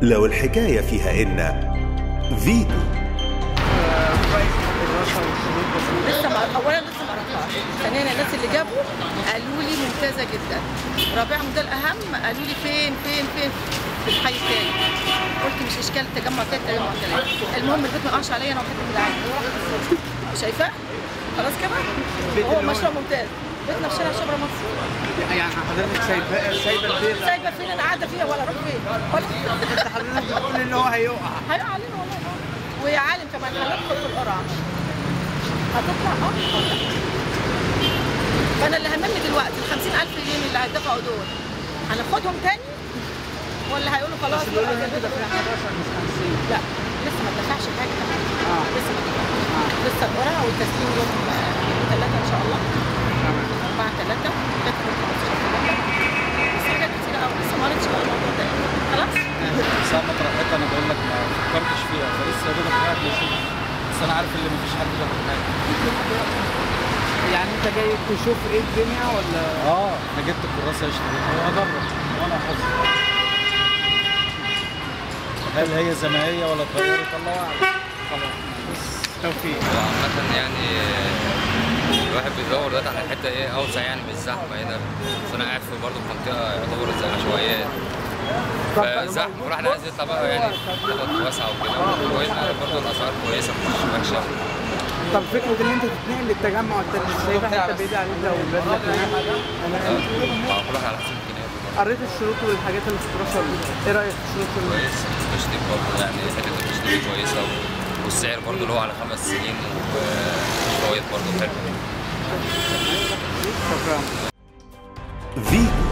لو الحكاية فيها إن فيتو لسه ما اولا لسه ما رحتهاش ثانيا الناس اللي جابوا قالوا لي ممتازه جدا رابعهم ده الاهم قالوا لي فين فين فين في الحي التاني قلت مش اشكال تجمع تاني تجمع تاني المهم البيت ما يقعش عليا انا وحته جدعان شايفاه خلاص كده هو مشروع ممتاز بيتنا في شارع شبرا مصر يعني حضرتك سايبه سايبه البيت سايبه فين انا قاعده فيها ولا اروح فين ولا انت حضرتك بتقول ان هو هيقع هيقع علينا والله آه. ويا عالم كمان هندخل في القرعه هتطلع اه فانا اللي هممني دلوقتي ال 50000 جنيه اللي هيدفعوا دول هناخدهم تاني ولا هيقولوا خلاص بس بيقولوا ان انتوا دافعين 11 مش 50 لا لسه ما اتدفعش حاجه كمان اه لسه ما اتدفعش لسه القرعه والتسليم يوم ثلاثه ان شاء الله تمام 4 3 تدخل 15 بس حاجات كتير قوي لسه ما قريتش بقى الموضوع ده خلاص ساعة ما طرحتها انا بقول لك ما فكرتش فيها فلسه يا دوبك قاعد بشوف بس انا عارف ان مفيش حد بياخد حاجه يعني انت جاي تشوف ايه الدنيا ولا اه انا جبت الكراسه اشتريتها واجرب وانا حظي هل هي زي ما هي ولا اتغيرت الله اعلم خلاص بس توفيق وعامة يعني الواحد بيدور دلوقتي على حتة ايه أوسع يعني مش زحمة هنا بس أنا قاعد في برضه في منطقة يعتبر زي عشوائيات فزحمة والواحد عايز يطلع بقى يعني حتت واسعة وكده وهنا برضه الأسعار كويسة مش وحشة طب فكره ان انت تتنقل للتجمع والتاني سايبه حته بعيده عليك لو البلد لك مع كل واحد على حسب إمكانياته قريت الشروط والحاجات اللي في الدراسه ايه رايك في الشروط اللي كويس التشطيب برضه يعني حتة التشطيب كويسة والسعر برضه اللي هو على خمس سنين وفوائد برضه حلوة شكرا فيتو